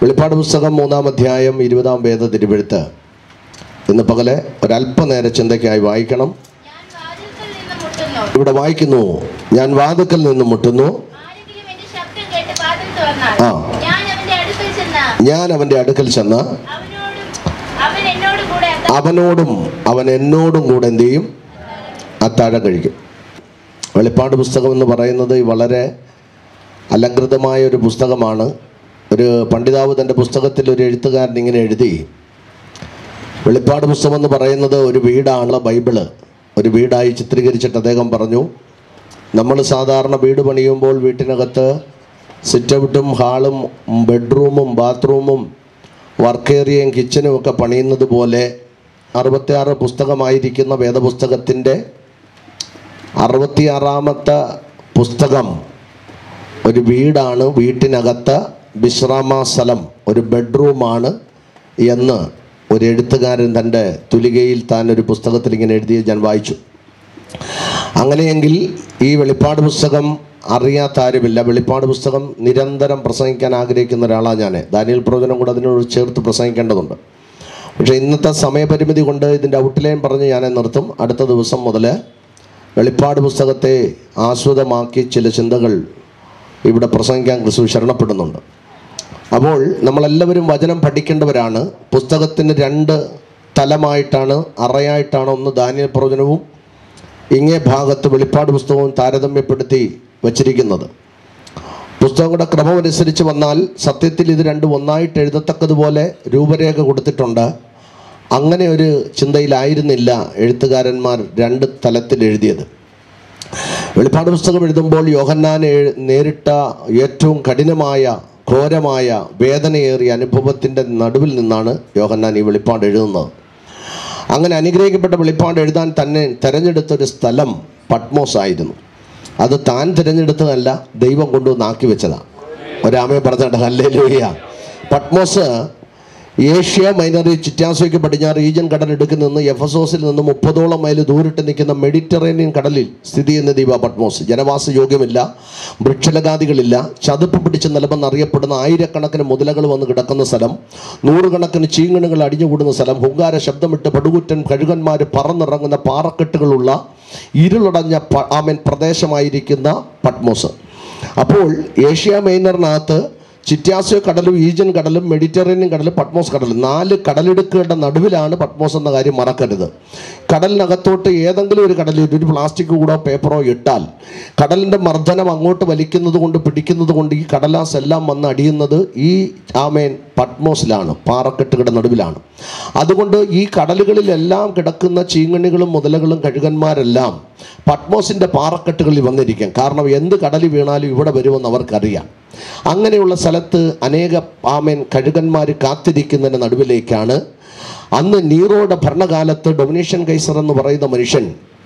വെളിപ്പാട് പുസ്തകം മൂന്നാം അധ്യായം ഇരുപതാം വേദ തിരുവെഴുത്ത് ഇന്ന് പകലെ ഒരല്പനേര ചിന്തയ്ക്കായി വായിക്കണം ഞാൻ വാതിൽക്കൽ നിന്ന് മുട്ടുന്നു ഇവിടെ വായിക്കുന്നു ഞാൻ വാതുക്കൽ നിന്ന് മുട്ടുന്നു ആരെങ്കിലും എന്റെ ശബ്ദം കേട്ട് വാതിൽ തുറന്നാൽ ആ. ഞാൻ അവന്റെ അടുക്കൽ ചെന്ന് ഞാൻ അവൻ്റെ അടുക്കൽ ചെന്ന് അവനോടും അവൻ എന്നോട് കൂടെ അത്ത- അവനോടും അവൻ എന്നോടും കൂടെ എന്ത് ചെയ്യും അത്താഴം കഴിക്കും വെളിപ്പാട് പുസ്തകം എന്ന് പറയുന്നത് വളരെ അലങ്കൃതമായ ഒരു പുസ്തകമാണ് ഒരു പണ്ഡിതാവ് തൻ്റെ പുസ്തകത്തിൽ ഒരു എഴുത്തുകാരൻ ഇങ്ങനെ എഴുതി വെളിപ്പാട് പുസ്തകം എന്ന് പറയുന്നത് ഒരു വീടാണ് ബൈബിള് ഒരു വീടായി ചിത്രീകരിച്ചിട്ട് അദ്ദേഹം പറഞ്ഞു നമ്മൾ സാധാരണ വീട് പണിയുമ്പോൾ വീട്ടിനകത്ത് സിറ്റൗട്ടും ഹാളും ബെഡ്റൂമും ബാത്റൂമും വർക്ക് ഏരിയയും കിച്ചനും ഒക്കെ പണിയുന്നത് പോലെ അറുപത്തിയാറ് പുസ്തകമായിരിക്കുന്ന വേദപുസ്തകത്തിൻ്റെ അറുപത്തിയാറാമത്തെ പുസ്തകം ഒരു വീടാണ് വീട്ടിനകത്ത് വിശ്രാമ സ്ഥലം ഒരു ബെഡ്റൂമാണ് എന്ന് ഒരു എഴുത്തുകാരൻ തൻ്റെ തുലികയിൽ താൻ ഒരു പുസ്തകത്തിൽ ഇങ്ങനെ എഴുതി ഞാൻ വായിച്ചു അങ്ങനെയെങ്കിൽ ഈ വെളിപ്പാട് പുസ്തകം അറിയാത്ത ആരുമില്ല വെളിപ്പാട് പുസ്തകം നിരന്തരം പ്രസംഗിക്കാൻ ആഗ്രഹിക്കുന്ന ഒരാളാണ് ഞാൻ ദാനിയൽ പ്രവചനം കൂടെ അതിനോട് ചേർത്ത് പ്രസംഗിക്കേണ്ടതുണ്ട് പക്ഷേ ഇന്നത്തെ സമയപരിമിതി കൊണ്ട് ഇതിൻ്റെ ഔട്ട്ലൈൻ പറഞ്ഞ് ഞാൻ നിർത്തും അടുത്ത ദിവസം മുതൽ വെളിപ്പാട് പുസ്തകത്തെ ആസ്വദമാക്കി ചില ചിന്തകൾ ഇവിടെ പ്രസംഗിക്കാൻ ക്രിസ്തു ശരണപ്പെടുന്നുണ്ട് അപ്പോൾ നമ്മളെല്ലാവരും വചനം പഠിക്കേണ്ടവരാണ് പുസ്തകത്തിന് രണ്ട് തലമായിട്ടാണ് അറയായിട്ടാണ് ഒന്ന് ദാനിയൽ പ്രവചനവും ഇങ്ങേ ഭാഗത്ത് വെളിപ്പാട് പുസ്തകവും താരതമ്യപ്പെടുത്തി വച്ചിരിക്കുന്നത് പുസ്തകങ്ങളുടെ ക്രമം അനുസരിച്ച് വന്നാൽ സത്യത്തിൽ ഇത് രണ്ടും ഒന്നായിട്ട് എഴുതത്തക്കതുപോലെ രൂപരേഖ കൊടുത്തിട്ടുണ്ട് അങ്ങനെ ഒരു ചിന്തയിലായിരുന്നില്ല എഴുത്തുകാരന്മാർ രണ്ട് തലത്തിൽ എഴുതിയത് വെളിപ്പാട് പുസ്തകം എഴുതുമ്പോൾ യോഹന്നാൻ എഴു- നേരിട്ട ഏറ്റവും കഠിനമായ ഘോരമായ വേദനയേറിയ അനുഭവത്തിൻ്റെ നടുവിൽ നിന്നാണ് യോഹന്നാൻ ഈ വെളിപ്പാട് എഴുതുന്നത് അങ്ങനെ അനുഗ്രഹിക്കപ്പെട്ട വെളിപ്പാട് എഴുതാൻ തന്നെ തിരഞ്ഞെടുത്തൊരു സ്ഥലം പട്മോസ് ആയിരുന്നു അത് താൻ തിരഞ്ഞെടുത്തതല്ല ദൈവം കൊണ്ടുവന്ന് ആക്കി വെച്ചതാണ് ഒരാമയെ പറഞ്ഞിട്ട് ഹല്ലേ ലൂയ പട്മോസ് ഏഷ്യ മൈനറി ചിറ്റാസോയ്ക്ക് പടിഞ്ഞാറ് ഈജൻ കടൽ എടുക്കുന്ന നിന്ന് എഫസോസിൽ നിന്ന് മുപ്പതോളം മൈൽ ദൂരിട്ട് നിൽക്കുന്ന മെഡിറ്ററേനിയൻ കടലിൽ സ്ഥിതി ചെയ്യുന്ന ദ്വീപ പട്മോസ് ജനവാസ യോഗ്യമില്ല വൃക്ഷലഗാദികളില്ല ചതുപ്പ് പിടിച്ച നിലമെന്നറിയപ്പെടുന്ന ആയിരക്കണക്കിന് മുതലകൾ വന്ന് കിടക്കുന്ന സ്ഥലം നൂറുകണക്കിന് ചീങ്ങണുകൾ അടിഞ്ഞുകൂടുന്ന സ്ഥലം ഹുങ്കാര ശബ്ദമിട്ട് പടുകുറ്റൻ കഴുകന്മാർ പറന്നിറങ്ങുന്ന പാറക്കെട്ടുകളുള്ള ഇരുളടഞ്ഞ പ- ആമൻ പ്രദേശമായിരിക്കുന്ന പട്മോസ് അപ്പോൾ ഏഷ്യ മൈനറിനകത്ത് ചിറ്റാസ്യോ കടലും ഈജൻ കടലും മെഡിറ്ററേനിയൻ കടലും പട്മോസ് കടലും നാല് കടലിടുക്കുകളുടെ നടുവിലാണ് പട്മോസ് എന്ന കാര്യം മറക്കരുത് കടലിനകത്തോട്ട് ഏതെങ്കിലും ഒരു കടലിൽ ഒരു പ്ലാസ്റ്റിക് കൂടോ പേപ്പറോ ഇട്ടാൽ കടലിൻ്റെ മർദ്ദനം അങ്ങോട്ട് വലിക്കുന്നത് കൊണ്ട് പിടിക്കുന്നത് കൊണ്ട് ഈ കടലാസ് എല്ലാം വന്ന് അടിയുന്നത് ഈ ആമേൻ പട്മോസിലാണ് പാറക്കെട്ടുകളുടെ നടുവിലാണ് അതുകൊണ്ട് ഈ കടലുകളിലെല്ലാം കിടക്കുന്ന ചീങ്കണ്ണികളും മുതലകളും കഴുകന്മാരെല്ലാം പട്മോസിൻ്റെ പാറക്കെട്ടുകളിൽ വന്നിരിക്കാം കാരണം എന്ത് കടലിൽ വീണാലും ഇവിടെ വരുമെന്ന് അവർക്കറിയാം അങ്ങനെയുള്ള സ്ഥലത്ത് അനേക ആമേൻ കഴുകന്മാർ കാത്തിരിക്കുന്നതിൻ്റെ നടുവിലേക്കാണ് അന്ന് നീറോയുടെ ഭരണകാലത്ത് ഡൊമിനേഷൻ കൈസർ എന്ന് പറയുന്ന മനുഷ്യൻ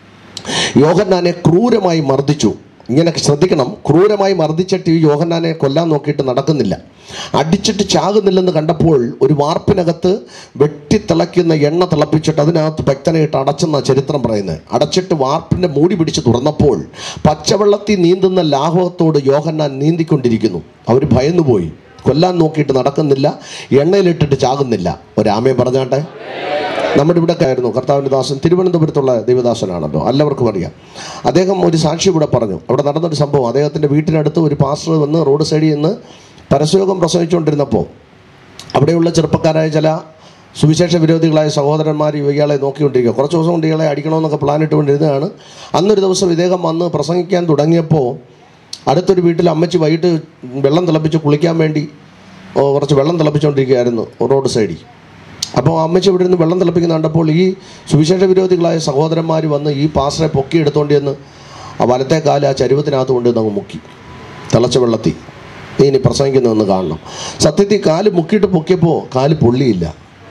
യോഹന്നാനെ ക്രൂരമായി മർദ്ദിച്ചു ഇങ്ങനെ ശ്രദ്ധിക്കണം ക്രൂരമായി മർദ്ദിച്ചിട്ട് ഈ യോഹന്നാനെ കൊല്ലാൻ നോക്കിയിട്ട് നടക്കുന്നില്ല അടിച്ചിട്ട് ചാകുന്നില്ലെന്ന് കണ്ടപ്പോൾ ഒരു വാർപ്പിനകത്ത് വെട്ടിത്തിളയ്ക്കുന്ന എണ്ണ തിളപ്പിച്ചിട്ട് അതിനകത്ത് ഭക്തനായിട്ട് അടച്ചെന്ന ചരിത്രം പറയുന്നത് അടച്ചിട്ട് വാർപ്പിൻ്റെ മൂടി പിടിച്ച് തുറന്നപ്പോൾ പച്ചവെള്ളത്തിൽ നീന്തുന്ന ലാഘവത്തോട് യോഹന്നാൻ നീന്തിക്കൊണ്ടിരിക്കുന്നു അവർ ഭയന്നുപോയി കൊല്ലാൻ നോക്കിയിട്ട് നടക്കുന്നില്ല എണ്ണയിലിട്ടിട്ട് ചാകുന്നില്ല ഒരാമയെ പറഞ്ഞാട്ടെ നമ്മുടെ ഇവിടെ ആയിരുന്നു കർത്താവിൻ്റെ ദാസൻ തിരുവനന്തപുരത്തുള്ള ദൈവദാസനാണല്ലോ എല്ലാവർക്കും അറിയാം അദ്ദേഹം ഒരു സാക്ഷി ഇവിടെ പറഞ്ഞു അവിടെ നടന്നൊരു സംഭവം അദ്ദേഹത്തിൻ്റെ വീട്ടിനടുത്ത് ഒരു പാസ്റ്റർ വന്ന് റോഡ് സൈഡിൽ നിന്ന് പരസ്യോഗം പ്രസംഗിച്ചുകൊണ്ടിരുന്നപ്പോൾ അവിടെയുള്ള ചെറുപ്പക്കാരായ ചില സുവിശേഷ വിരോധികളായ സഹോദരന്മാർ ഇയാളെ നോക്കിക്കൊണ്ടിരിക്കുക കുറച്ച് ദിവസം കൊണ്ട് ഇയാളെ അടിക്കണമെന്നൊക്കെ പ്ലാൻ ഇട്ടുകൊണ്ടിരുന്നതാണ് അന്നൊരു ദിവസം ഇദ്ദേഹം വന്ന് പ്രസംഗിക്കാൻ തുടങ്ങിയപ്പോൾ അടുത്തൊരു വീട്ടിൽ അമ്മച്ചി വൈകിട്ട് വെള്ളം തിളപ്പിച്ച് കുളിക്കാൻ വേണ്ടി ഓ, കുറച്ച് വെള്ളം തിളപ്പിച്ചുകൊണ്ടിരിക്കുകയായിരുന്നു റോഡ് സൈഡിൽ അപ്പോൾ അമ്മച്ചി ഇവിടെ നിന്ന് വെള്ളം തിളപ്പിക്കുന്ന കണ്ടപ്പോൾ ഈ സുവിശേഷ വിരോധികളായ സഹോദരന്മാർ വന്ന് ഈ പാസ്റ്ററെ പൊക്കി എടുത്തോണ്ട് ചെന്ന് ആ വലത്തെ കാല് ആ ചരുവത്തിനകത്ത് കൊണ്ടുവന്ന് അങ്ങ് മുക്കി തിളച്ച വെള്ളത്തിൽ നീ ഇനി പ്രസംഗിക്കുന്നതെന്ന് കാണണം സത്യത്തിൽ കാല് മുക്കിയിട്ട് പൊക്കിയപ്പോൾ കാല് പൊള്ളിയില്ല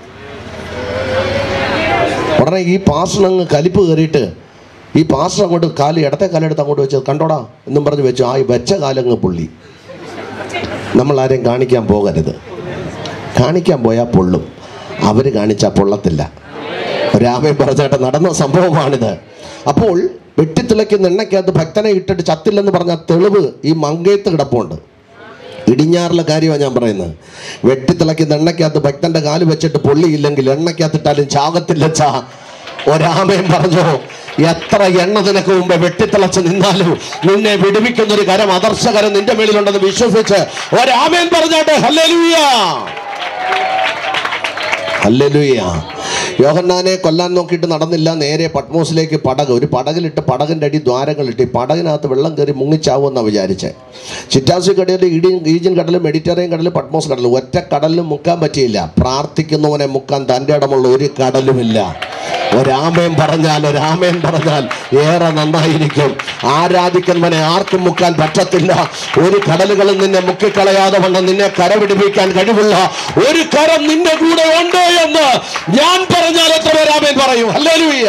ഉടനെ ഈ പാസ്റ്ററിനങ്ങ് കലിപ്പ് കയറിയിട്ട് ഈ പാസ്റ്റർ അങ്ങോട്ട് കാല് ഇടത്തെ കാലെടുത്ത് അങ്ങോട്ട് വെച്ച് കണ്ടോടാ എന്നും പറഞ്ഞ് വെച്ചു ആ ഈ വെച്ച കാലങ്ങ് പൊള്ളി നമ്മൾ ആരെയും കാണിക്കാൻ പോകരുത് കാണിക്കാൻ പോയാൽ പൊള്ളും അവർ കാണിച്ചാൽ പൊള്ളത്തില്ല രാമൻ പറഞ്ഞാട്ട് നടന്ന സംഭവമാണിത് അപ്പോൾ വെട്ടിത്തിളയ്ക്കുന്ന എണ്ണയ്ക്കകത്ത് ഭക്തനെ ഇട്ടിട്ട് ചത്തില്ലെന്ന് പറഞ്ഞ തെളിവ് ഈ മങ്കയത്ത് കിടപ്പുണ്ട് ഇടിഞ്ഞാറിലെ കാര്യമാണ് ഞാൻ പറയുന്നത് വെട്ടിത്തിളയ്ക്കുന്ന എണ്ണയ്ക്കകത്ത് ഭക്തന്റെ കാല് വെച്ചിട്ട് പൊള്ളിയില്ലെങ്കിൽ എണ്ണയ്ക്കകത്തിട്ടാലും ചാകത്തില്ല ചാ ഒരാമയും പറഞ്ഞു എത്ര എണ്ണ നിനക്ക് മുമ്പ് വെട്ടിത്തിളച്ച് നിന്നാലും നിന്നെ വിടുവിക്കുന്ന ഒരു കരം അദർശകരം നിന്റെ മേളിലുണ്ടെന്ന് വിശ്വസിച്ച് ഒരാമയും പറഞ്ഞാട്ടെ ഹല്ലേലൂയ ഹല്ലേലൂയ യോഹന്നാനെ കൊല്ലാൻ നോക്കിയിട്ട് നടന്നില്ല നേരെ പട്മോസിലേക്ക് പടക് ഒരു പടകിലിട്ട് പടകിൻ്റെ അടി ദ്വാരങ്ങളിട്ട് ഈ പടകിനകത്ത് വെള്ളം കയറി മുങ്ങിച്ചാവുമെന്നാണ് വിചാരിച്ചത് ചിറ്റാസി കടലിൽ ഈഡിയൻ ഈജിയൻ കടൽ മെഡിറ്ററേനിയൻ കടൽ പട്മോസ് കടൽ ഒറ്റ കടലിലും മുക്കാൻ പറ്റിയില്ല പ്രാർത്ഥിക്കുന്നവനെ മുക്കാൻ തൻ്റെ ഇടമുള്ള ഒരു കടലുമില്ല ഒരാമയം പറഞ്ഞാൽ ഒരാമയം പറഞ്ഞാൽ ഏറെ നന്നായിരിക്കും ആരാധിക്കുന്നവനെ ആർക്കും മുക്കാൻ പറ്റത്തില്ല ഒരു കടലുകളും നിന്നെ മുക്കിക്കളയാതെ വണ്ണം നിന്നെ കരപിടിപ്പിക്കാൻ കഴിവുള്ള ഒരു കരം നിന്റെ കൂടെ ഉണ്ട് എന്ന് ഞാൻ പറഞ്ഞാൽ എത്ര പേര് ആമേൻ പറയും ഹല്ലേലൂയ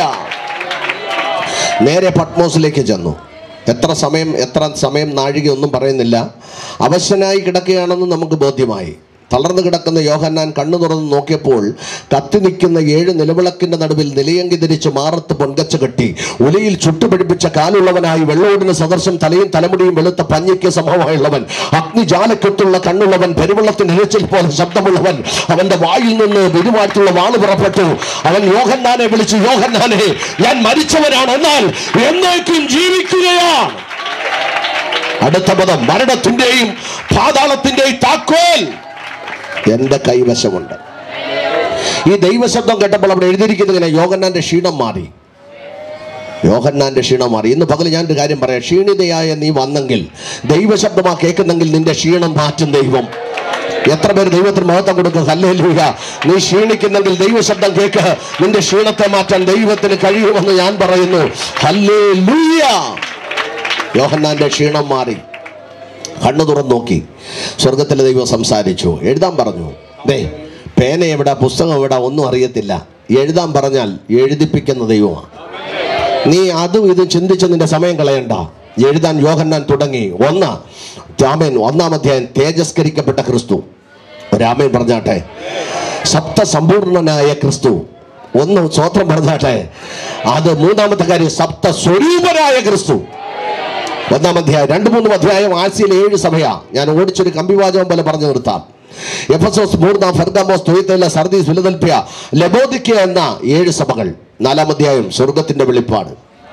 നേരെ പട്മോസിലേക്ക് ചെന്നു എത്ര സമയം എത്ര സമയം നാഴിക ഒന്നും പറയുന്നില്ല അവശനായി കിടക്കുകയാണെന്ന് നമുക്ക് ബോധ്യമായി തളർന്നു കിടക്കുന്ന യോഹന്നാൻ കണ്ണു തുറന്ന് നോക്കിയപ്പോൾ കത്തി നിൽക്കുന്ന ഏഴ് നിലവിളക്കിന്റെ നടുവിൽ നിലയങ്കി ധരിച്ച് മാറത്ത് പൊൻകച്ച കെട്ടി ഉലയിൽ ചുട്ടുപിടിപ്പിച്ച കാലുള്ളവനായി വെള്ളോടിന് സദർശം തലയും തലമുടിയും വെളുത്ത പഞ്ഞിക്ക് സമൂഹമായുള്ളവൻ അഗ്നിജാലക്കെട്ടുള്ള കണ്ണുള്ളവൻ പെരുവെള്ളത്തിന് ഇരച്ചിൽ പോലെ ശബ്ദമുള്ളവൻ അവന്റെ വായിൽ നിന്ന് വെരുമാറ്റുള്ള വാള് പുറപ്പെട്ടു അവൻ യോഹന്നാനെ വിളിച്ചു യോഹന്നാനെ ഞാൻ മരിച്ചവനാണ് എന്നാൽ എന്നേക്കും ജീവിക്കുകയാണ് അടുത്ത പദം മരണത്തിന്റെയും പാതാളത്തിന്റെയും താക്കോൽ എന്റെ കൈവശമുണ്ട് ഈ ദൈവശബ്ദം കേട്ടപ്പോൾ അവിടെ എഴുതിയിരിക്കുന്നത് ഇങ്ങനെ യോഹന്നാന്റെ ക്ഷീണം മാറി യോഹന്നാന്റെ ക്ഷീണം മാറി ഇന്ന് പകൽ ഞാനൊരു കാര്യം പറയാം ക്ഷീണിതയായ നീ വന്നെങ്കിൽ ദൈവശബ്ദമാ കേൾക്കുന്നെങ്കിൽ നിന്റെ ക്ഷീണം മാറ്റും ദൈവം എത്ര പേര് ദൈവത്തിന് മഹത്വം കൊടുക്കും ഹല്ലേലൂയ നീ ക്ഷീണിക്കുന്നെങ്കിൽ ദൈവശബ്ദം കേൾക്ക് നിന്റെ ക്ഷീണത്തെ മാറ്റാൻ ദൈവത്തിന് കഴിയുമെന്ന് ഞാൻ പറയുന്നു ഹല്ലേലൂയ യോഹന്നാന്റെ ക്ഷീണം മാറി കണ്ണു തുറന്ന് നോക്കി സ്വർഗത്തിലെ ദൈവം സംസാരിച്ചു എഴുതാൻ പറഞ്ഞു ദേ പേന എവിടെ പുസ്തകം എവിടെ ഒന്നും അറിയത്തില്ല എഴുതാൻ പറഞ്ഞാൽ എഴുതിപ്പിക്കുന്ന ദൈവമാണ് നീ അതും ഇതും ചിന്തിച്ച് നിന്റെ സമയം കളയണ്ട എഴുതാൻ യോഹന്നാൻ തുടങ്ങി ഒന്ന് രാമൻ ഒന്നാം അധ്യായം തേജസ്കരിക്കപ്പെട്ട ക്രിസ്തു രാമൻ പറഞ്ഞാട്ടെ സപ്തസമ്പൂർണനായ ക്രിസ്തു ഒന്ന് സ്വത്രം പറഞ്ഞാട്ടെ അത് മൂന്നാമത്തെ കാര്യം സപ്ത സ്വരൂപനായ ക്രിസ്തു ഒന്നാം അധ്യായം രണ്ട് മൂന്നും അധ്യായം ആഴ്ചയിൽ ഏഴ് സഭയാ ഞാൻ ഓടിച്ചൊരു കമ്പിവാചകം പോലെ പറഞ്ഞു നിർത്താം Ephesus Smyrna Pergamos Thyatira Sardis Philadelphia Laodicea എന്ന ഏഴ് സഭകൾ നാലാം അധ്യായം സ്വർഗത്തിന്റെ വെളിപ്പാട്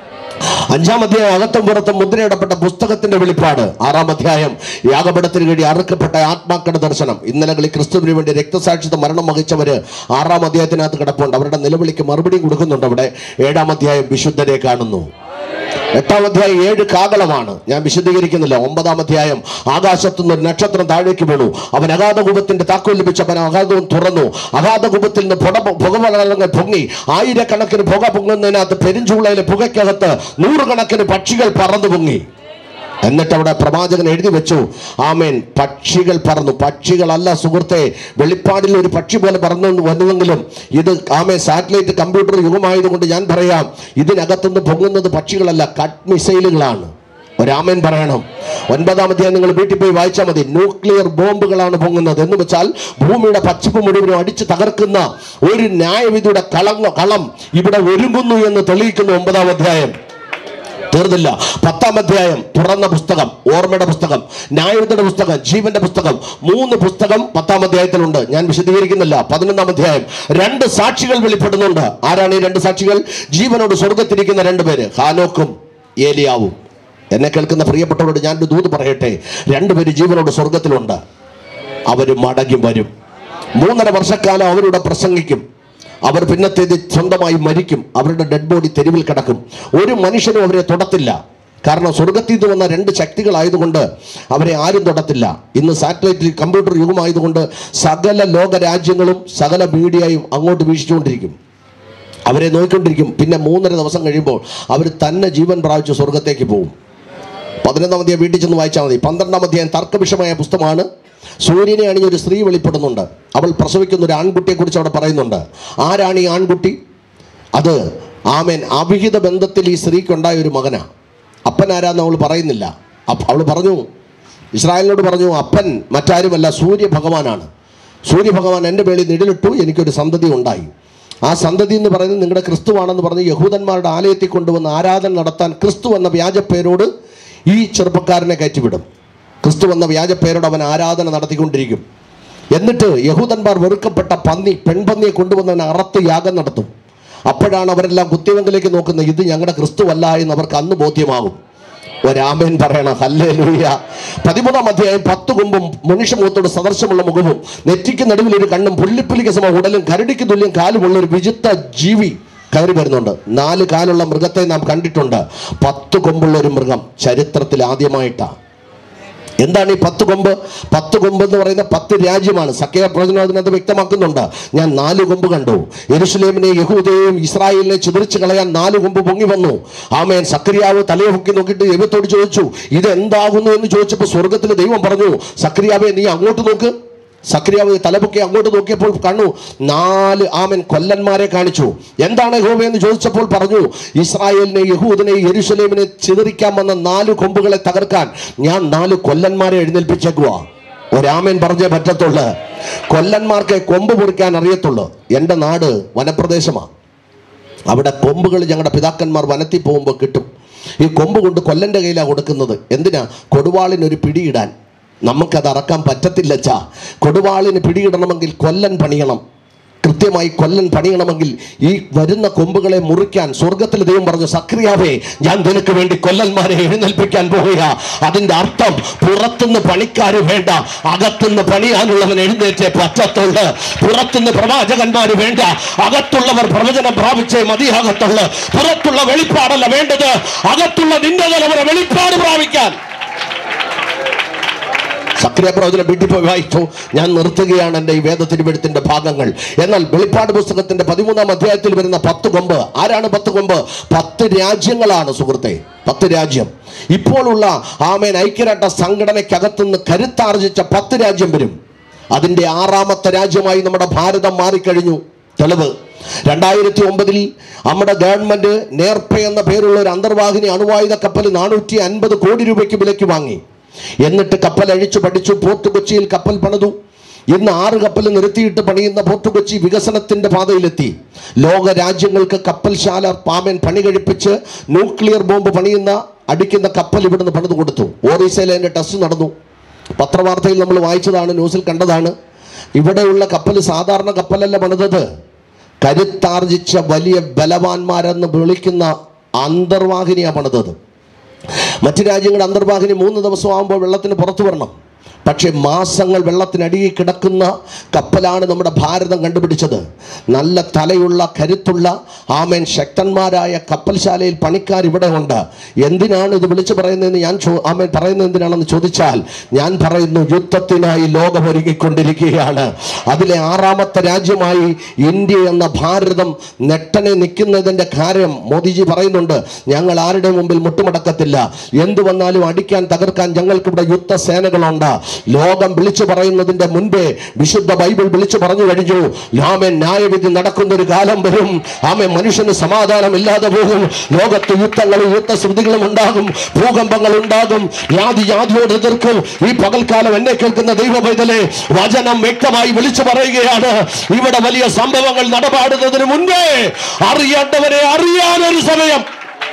അഞ്ചാം അധ്യായം അകത്തും പുറത്തും മുദ്രയിടപ്പെട്ട പുസ്തകത്തിന്റെ വെളിപ്പാട് ആറാം അധ്യായം യാഗപടത്തിന് വേണ്ടി അറുക്കപ്പെട്ട ആത്മാക്കളുടെ ദർശനം ഇന്നലകളിൽ ക്രിസ്തുവിന് വേണ്ടി രക്തസാക്ഷിത്വ മരണം വഹിച്ചവര് ആറാം അധ്യായത്തിനകത്ത് കിടപ്പുണ്ട് അവരുടെ നിലവിളിക്ക് മറുപടി കൊടുക്കുന്നുണ്ട് അവിടെ ഏഴാം അധ്യായം വിശുദ്ധരെ കാണുന്നു എട്ടാം അധ്യായം ഏഴ് കാകളമാണ് ഞാൻ വിശദീകരിക്കുന്നില്ല ഒമ്പതാം അധ്യായം ആകാശത്തുനിന്ന് ഒരു നക്ഷത്രം താഴേക്ക് വീണു അവൻ അഗാധകൂപത്തിന്റെ താക്കോൽ ലഭിച്ചവൻ അഗാധവും തുറന്നു അഗാധകൂപത്തിൽ നിന്ന് പുക പുകമലങ്ങൾ പൊങ്ങി ആയിരക്കണക്കിന് പുക പൊങ്ങുന്നതിനകത്ത് പെരുഞ്ചൂളയിലെ പുകയ്ക്കകത്ത് നൂറുകണക്കിന് പക്ഷികൾ പറന്നു പൊങ്ങി എന്നിട്ട് അവിടെ പ്രവാചകൻ എഴുതി വെച്ചു ആമേൻ പക്ഷികൾ പറന്നു പക്ഷികളല്ല സുഹൃത്തെ വെളിപ്പാടിൽ ഒരു പക്ഷി പോലെ പറന്നു വന്നുവെങ്കിലും ഇത് ആമേൻ സാറ്റലൈറ്റ് കമ്പ്യൂട്ടർ യുഗമായതുകൊണ്ട് ഞാൻ പറയാം ഇതിനകത്തുനിന്ന് പൊങ്ങുന്നത് പക്ഷികളല്ല കട്ട് മിസൈലുകളാണ് ഒരാമൻ പറയണം ഒൻപതാമത്തെ നിങ്ങൾ വീട്ടിൽ പോയി വായിച്ചാൽ മതി ന്യൂക്ലിയർ ബോംബുകളാണ് പൊങ്ങുന്നത് എന്ന് വെച്ചാൽ ഭൂമിയുടെ പച്ചപ്പ് മുഴുവനും അടിച്ചു തകർക്കുന്ന ഒരു ന്യായവിധിയുടെ കളം കളം ഇവിടെ ഒരുങ്ങുന്നു എന്ന് തെളിയിക്കുന്നു ഒമ്പതാം അധ്യായം തീർന്നില്ല പത്താം അധ്യായം തുറന്ന പുസ്തകം ഓർമ്മയുടെ പുസ്തകം ന്യായവിധിയുടെ പുസ്തകം ജീവന്റെ പുസ്തകം മൂന്ന് പുസ്തകം പത്താം അധ്യായത്തിലുണ്ട് ഞാൻ വിശദീകരിക്കുന്നില്ല പതിനൊന്നാം അധ്യായം രണ്ട് സാക്ഷികൾ വെളിപ്പെടുന്നുണ്ട് ആരാണ് ഈ രണ്ട് സാക്ഷികൾ ജീവനോട് സ്വർഗത്തിരിക്കുന്ന രണ്ടുപേര് ഹാനോക്കും ഏലിയാവും എന്നെ കേൾക്കുന്ന പ്രിയപ്പെട്ടവരോട് ഞാനൊരു ദൂത് പറയട്ടെ രണ്ടുപേര് ജീവനോട് സ്വർഗത്തിലുണ്ട് അവർ മടങ്ങി വരും മൂന്നര വർഷക്കാലം അവരുടെ പ്രസംഗിക്കും അവർ പിന്നത്തേത് സ്വന്തമായി മരിക്കും അവരുടെ ഡെഡ് ബോഡി തെരുവിൽ കിടക്കും ഒരു മനുഷ്യനും അവരെ തൊടത്തില്ല കാരണം സ്വർഗത്തിൽ നിന്ന് വന്ന രണ്ട് ശക്തികളായതുകൊണ്ട് അവരെ ആരും തൊടത്തില്ല ഇന്ന് സാറ്റലൈറ്റ് കമ്പ്യൂട്ടർ യുഗമായതുകൊണ്ട് സകല ലോക രാജ്യങ്ങളും സകല മീഡിയയും അങ്ങോട്ട് വീക്ഷിച്ചുകൊണ്ടിരിക്കും അവരെ നോക്കിക്കൊണ്ടിരിക്കും പിന്നെ മൂന്നര ദിവസം കഴിയുമ്പോൾ അവർ തന്നെ ജീവൻ പ്രാപിച്ച് സ്വർഗത്തേക്ക് പോകും പതിനൊന്നാം അധ്യായം വീട്ടിൽ ചെന്ന് വായിച്ചാൽ മതി പന്ത്രണ്ടാം അധ്യായം തർക്കവിഷമായ പുസ്തകമാണ് സൂര്യനെ അണിഞ്ഞ ഒരു സ്ത്രീ വെളിപ്പെടുന്നുണ്ട് അവൾ പ്രസവിക്കുന്ന ഒരു ആൺകുട്ടിയെ കുറിച്ച് അവിടെ പറയുന്നുണ്ട് ആരാണ് ഈ ആൺകുട്ടി അത് ആമേൻ അവിഹിത ബന്ധത്തിൽ ഈ സ്ത്രീക്കുണ്ടായ ഒരു മകനാ അപ്പൻ ആരാന്ന് അവൾ പറയുന്നില്ല അപ്പ- അവൾ പറഞ്ഞു ഇസ്രായേലിനോട് പറഞ്ഞു അപ്പൻ മറ്റാരുമല്ല സൂര്യ ഭഗവാനാണ് സൂര്യ ഭഗവാൻ എൻ്റെ മേളിൽ നിഴലിട്ടു എനിക്കൊരു സന്തതി ഉണ്ടായി ആ സന്തതി എന്ന് പറയുന്നത് നിങ്ങളുടെ ക്രിസ്തുവാണെന്ന് പറഞ്ഞ് യഹൂദന്മാരുടെ ആലയത്തിൽ കൊണ്ടുവന്ന് ആരാധന നടത്താൻ ക്രിസ്തു എന്ന വ്യാജപ്പേരോട് ഈ ചെറുപ്പക്കാരനെ കയറ്റിവിടും ക്രിസ്തു എന്ന വ്യാജപ്പേരോട് അവൻ ആരാധന നടത്തിക്കൊണ്ടിരിക്കും എന്നിട്ട് യഹൂദന്മാർ വെറുക്കപ്പെട്ട പന്നി പെൺപന്നിയെ കൊണ്ടുവന്ന് അവനെ അറത്ത് യാഗം നടത്തും അപ്പോഴാണ് അവരെല്ലാം കുത്തിവെങ്കിലേക്ക് നോക്കുന്നത് ഇത് ഞങ്ങളുടെ ക്രിസ്തുവല്ല എന്ന് അവർക്ക് അന്ന് ബോധ്യമാകും ഒരാമേൻ പറയണം ഹല്ലേ ലൂയ പതിമൂന്നാം അധ്യായം പത്ത് കൊമ്പും മനുഷ്യമുഖത്തോട് സദർശമുള്ള മുഖവും നെറ്റിക്ക് നടുവിൽ ഒരു കണ്ണും പുള്ളിപ്പുലിക്ക് സമ ഉടലും കരടിക്ക് തുല്യം കാലുമുള്ള ഒരു വിചിത്ര ജീവി കയറി വരുന്നുണ്ട് നാല് കാലുള്ള മൃഗത്തെ നാം കണ്ടിട്ടുണ്ട് പത്ത് കൊമ്പുള്ള ഒരു മൃഗം ചരിത്രത്തിൽ ആദ്യമായിട്ടാണ് എന്താണ് ഈ പത്ത് കൊമ്പ് പത്ത് കൊമ്പ് എന്ന് പറയുന്ന പത്ത് രാജ്യമാണ് സഖ്യ പ്രവചനം അതിനകത്ത് വ്യക്തമാക്കുന്നുണ്ട് ഞാൻ നാല് കൊമ്പ് കണ്ടു യെരുസലേമിനെ യഹൂദയെയും ഇസ്രായേലിനെ ചിതറിച്ച് കളയാൻ നാല് കൊമ്പ് പൊങ്ങി വന്നു ആമേൻ സക്രിയാവ് തലയെ പൊക്കി നോക്കിയിട്ട് ദൈവത്തോട് ചോദിച്ചു ഇത് എന്താകുന്നു എന്ന് ചോദിച്ചപ്പോൾ സ്വർഗത്തിൽ ദൈവം പറഞ്ഞു സക്രിയാവെ നീ അങ്ങോട്ട് നോക്ക് സക്രിയാവ് തലപൊക്കി അങ്ങോട്ട് നോക്കിയപ്പോൾ കണ്ണു നാല് ആമൻ കൊല്ലന്മാരെ കാണിച്ചു എന്താണ് യഹോവ എന്ന് ചോദിച്ചപ്പോൾ പറഞ്ഞു ഇസ്രായേലിനെ യഹൂദിനെ യെരുശലേമിനെ ചിതറിക്കാൻ വന്ന നാല് കൊമ്പുകളെ തകർക്കാൻ ഞാൻ നാല് കൊല്ലന്മാരെ എഴുന്നേൽപ്പിച്ചേക്കുക ഒരാമൻ പറഞ്ഞേ പറ്റത്തുള്ളു കൊല്ലന്മാർക്ക് കൊമ്പ് മുറിക്കാൻ അറിയത്തുള്ളൂ എൻ്റെ നാട് വനപ്രദേശമാണ് അവിടെ കൊമ്പുകൾ ഞങ്ങളുടെ പിതാക്കന്മാർ വനത്തിൽ പോകുമ്പോൾ കിട്ടും ഈ കൊമ്പ് കൊണ്ട് കൊല്ലൻ്റെ കയ്യിലാണ് കൊടുക്കുന്നത് എന്തിനാ കൊടുവാളിനൊരു പിടിയിടാൻ നമുക്കത് അറക്കാൻ പറ്റത്തില്ല ചാ കൊടുവാളിന് പിടിയിടണമെങ്കിൽ കൊല്ലൻ പണിയണം കൃത്യമായി കൊല്ലൻ പണിയണമെങ്കിൽ ഈ വരുന്ന കൊമ്പുകളെ മുറിക്കാൻ സ്വർഗത്തിൽ ദൈവം പറഞ്ഞു സക്രിയാവേ ഞാൻ നിനക്ക് വേണ്ടി കൊല്ലന്മാരെ എഴുന്നേൽപ്പിക്കാൻ പോവുക അതിന്റെ അർത്ഥം പുറത്തുനിന്ന് പണിക്കാർ വേണ്ട അകത്തുനിന്ന് പണിയാനുള്ളവൻ എഴുന്നേറ്റേ പറ്റത്തുള്ളു പുറത്തുനിന്ന് പ്രവാചകന്മാർ വേണ്ട അകത്തുള്ളവർ പ്രവചനം പ്രാപിച്ചേ മതിയാകത്തുള്ളു പുറത്തുള്ള വെളിപ്പാടല്ല വേണ്ടത് അകത്തുള്ള നിന്റെ തലമുറ വെളിപ്പാട് പ്രാപിക്കാൻ സക്രിയ പ്രവചനം വീട്ടിൽ പോയി വായിച്ചു ഞാൻ നിർത്തുകയാണ് എൻ്റെ ഈ വേദത്തിരുവെടുത്തിന്റെ ഭാഗങ്ങൾ എന്നാൽ വെളിപ്പാട് പുസ്തകത്തിന്റെ പതിമൂന്നാം അധ്യായത്തിൽ വരുന്ന പത്ത് കൊമ്പ് ആരാണ് പത്ത് കൊമ്പ് പത്ത് രാജ്യങ്ങളാണ് സുഹൃത്തെ പത്ത് രാജ്യം ഇപ്പോഴുള്ള ആമേൻ ഐക്യരാഷ്ട്ര സംഘടനയ്ക്കകത്തുനിന്ന് കരുത്താർജിച്ച പത്ത് രാജ്യം വരും അതിൻ്റെ ആറാമത്തെ രാജ്യമായി നമ്മുടെ ഭാരതം മാറിക്കഴിഞ്ഞു തെളിവ് രണ്ടായിരത്തി ഒമ്പതിൽ നമ്മുടെ ഗവൺമെന്റ് നേർപ്പ എന്ന പേരുള്ള ഒരു അന്തർവാഹിനി അണുവായുധ കപ്പൽ നാനൂറ്റി അൻപത് കോടി രൂപയ്ക്ക് വിലയ്ക്ക് വാങ്ങി എന്നിട്ട് കപ്പൽ അഴിച്ചു പഠിച്ചു പോർട്ട് കൊച്ചിയിൽ കപ്പൽ പണിതു ഇന്ന് ആറ് കപ്പൽ നിർത്തിയിട്ട് പണിയുന്ന പോർട്ട് കൊച്ചി വികസനത്തിന്റെ പാതയിലെത്തി ലോക രാജ്യങ്ങൾക്ക് കപ്പൽശാല പാമൻ പണി കഴിപ്പിച്ച് ന്യൂക്ലിയർ ബോംബ് പണിയുന്ന അടിക്കുന്ന കപ്പൽ ഇവിടുന്ന് പണിത് കൊടുത്തു ഓറീസയിൽ അതിന്റെ ടെസ്റ്റ് നടന്നു പത്രവാർത്തയിൽ നമ്മൾ വായിച്ചതാണ് ന്യൂസിൽ കണ്ടതാണ് ഇവിടെയുള്ള കപ്പൽ സാധാരണ കപ്പലല്ല പണിതത് കരുത്താർജിച്ച വലിയ ബലവാന്മാരെന്ന് വിളിക്കുന്ന അന്തർവാഹിനിയാണ് പണിതത് മറ്റു രാജ്യങ്ങളുടെ അന്തർവാഹിനി മൂന്ന് ദിവസം ആകുമ്പോൾ വെള്ളത്തിന് പുറത്തു വരണം പക്ഷേ മാസങ്ങൾ വെള്ളത്തിനടിയിൽ കിടക്കുന്ന കപ്പലാണ് നമ്മുടെ ഭാരതം കണ്ടുപിടിച്ചത് നല്ല തലയുള്ള കരുത്തുള്ള ആമേൻ ശക്തന്മാരായ കപ്പൽശാലയിൽ പണിക്കാർ ഇവിടെ ഉണ്ട് എന്തിനാണ് ഇത് വിളിച്ചു പറയുന്നതെന്ന് ഞാൻ ചോ ആമേൻ പറയുന്നത് എന്തിനാണെന്ന് ചോദിച്ചാൽ ഞാൻ പറയുന്നു യുദ്ധത്തിനായി ലോകം ഒരുങ്ങിക്കൊണ്ടിരിക്കുകയാണ് അതിലെ ആറാമത്തെ രാജ്യമായി ഇന്ത്യ എന്ന ഭാരതം നെട്ടനെ നിൽക്കുന്നതിൻ്റെ കാര്യം മോദിജി പറയുന്നുണ്ട് ഞങ്ങൾ ആരുടെ മുമ്പിൽ മുട്ടുമടക്കത്തില്ല എന്തു വന്നാലും അടിക്കാൻ തകർക്കാൻ ഞങ്ങൾക്കിവിടെ യുദ്ധസേനകളുണ്ട് ലോകം വിളിച്ചു പറയുന്നതിന്റെ മുൻപേ വിശുദ്ധ ബൈബിൾ വിളിച്ചു പറഞ്ഞു കഴിഞ്ഞു ആമൻ ന്യായവിധി നടക്കുന്ന ഒരു കാലം വരും ആമൻ മനുഷ്യന് സമാധാനം ഇല്ലാതെ പോകും ലോകത്ത് യുദ്ധങ്ങളും യുദ്ധശ്രുതികളും ഉണ്ടാകും ഭൂകമ്പങ്ങൾ ഉണ്ടാകും യാതി യാതിയോട് എതിർക്കും ഈ പകൽക്കാലം എന്നെ കേൾക്കുന്ന ദൈവ പൈതലെ വചനം വ്യക്തമായി വിളിച്ചു പറയുകയാണ് ഇവിടെ വലിയ സംഭവങ്ങൾ നടപാടുന്നതിന് മുൻപേ അറിയേണ്ടവരെ അറിയാനൊരു സമയം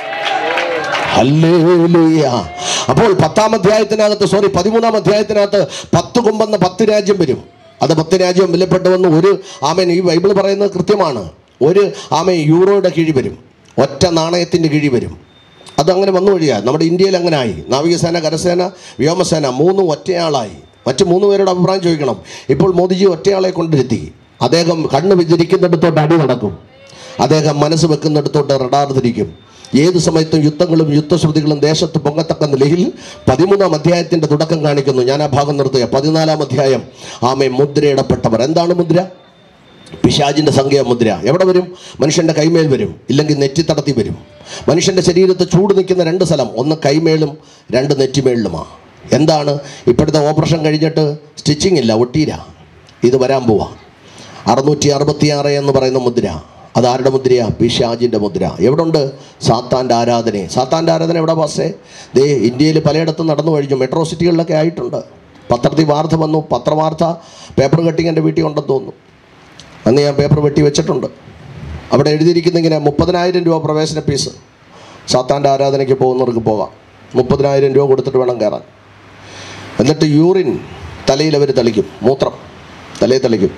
ഹല്ലേലൂയ. അപ്പോൾ പത്താം അധ്യായത്തിനകത്ത് സോറി പതിമൂന്നാം അധ്യായത്തിനകത്ത് പത്ത് കൊമ്പെന്ന പത്ത് രാജ്യം വരും അത് പത്ത് രാജ്യം വിലപ്പെട്ടു വന്ന് ഒരു ആമേൻ ഈ ബൈബിൾ പറയുന്നത് കൃത്യമാണ് ഒരു ആമേൻ യൂറോയുടെ കീഴിൽ വരും ഒറ്റ നാണയത്തിൻ്റെ കീഴിൽ വരും അതങ്ങനെ വന്നു വഴിയാ നമ്മുടെ ഇന്ത്യയിൽ അങ്ങനെ ആയി നാവികസേന കരസേന വ്യോമസേന മൂന്നും ഒറ്റയാളായി മറ്റു മൂന്ന് പേരുടെ അഭിപ്രായം ചോദിക്കണം ഇപ്പോൾ മോദിജി ഒറ്റയാളെ കൊണ്ടിരുത്തി അദ്ദേഹം കണ്ണ് വിചരിക്കുന്നിടത്തോട്ട് അടി നടക്കും അദ്ദേഹം മനസ്സ് വെക്കുന്നിടത്തോട്ട് റഡാർ തിരിക്കും ഏത് സമയത്തും യുദ്ധങ്ങളും യുദ്ധശ്രുതികളും ദേശത്ത് പൊങ്ങത്തക്ക നിലയിൽ പതിമൂന്നാം അധ്യായത്തിന്റെ തുടക്കം കാണിക്കുന്നു ഞാൻ ആ ഭാഗം നിർത്തുക പതിനാലാം അധ്യായം ആമെ മുദ്രയിടപ്പെട്ടവർ എന്താണ് മുദ്ര പിശാജിന്റെ സംഖ്യ മുദ്ര എവിടെ വരും മനുഷ്യന്റെ കൈമേൽ വരും ഇല്ലെങ്കിൽ നെറ്റിത്തടത്തി വരും മനുഷ്യന്റെ ശരീരത്ത് ചൂട് നിൽക്കുന്ന രണ്ട് സ്ഥലം ഒന്ന് കൈമേലും രണ്ട് നെറ്റിമേളിലുമാ എന്താണ് ഇപ്പോഴത്തെ ഓപ്പറേഷൻ കഴിഞ്ഞിട്ട് സ്റ്റിച്ചിങ് ഇല്ല ഒട്ടീര ഇത് വരാൻ പോവാ അറുന്നൂറ്റി അറുപത്തിയാറ് എന്ന് പറയുന്ന മുദ്ര അത് ആരുടെ മുദ്രയാ പിശാജിൻ്റെ മുദ്ര എവിടെ ഉണ്ട് സാത്താൻ്റെ ആരാധന സാത്താൻ്റെ ആരാധന എവിടെ പാസേ ദേ ഇന്ത്യയിൽ പലയിടത്തും നടന്നു കഴിഞ്ഞു മെട്രോ സിറ്റികളിലൊക്കെ ആയിട്ടുണ്ട് പത്രത്തിൽ വാർത്ത വന്നു പത്രവാർത്ത പേപ്പർ കട്ടിങ് എൻ്റെ വീട്ടിൽ ഉണ്ടെന്ന് തോന്നുന്നു അന്ന് ഞാൻ പേപ്പർ വെട്ടി വെച്ചിട്ടുണ്ട് അവിടെ എഴുതിയിരിക്കുന്ന ഇങ്ങനെ മുപ്പതിനായിരം രൂപ പ്രവേശന ഫീസ് സാത്താൻ്റെ ആരാധനയ്ക്ക് പോകുന്നവർക്ക് പോകാം മുപ്പതിനായിരം രൂപ കൊടുത്തിട്ട് വേണം കയറാൻ എന്നിട്ട് യൂറിൻ തലയിൽ അവർ തളിക്കും മൂത്രം തലയിൽ തളിക്കും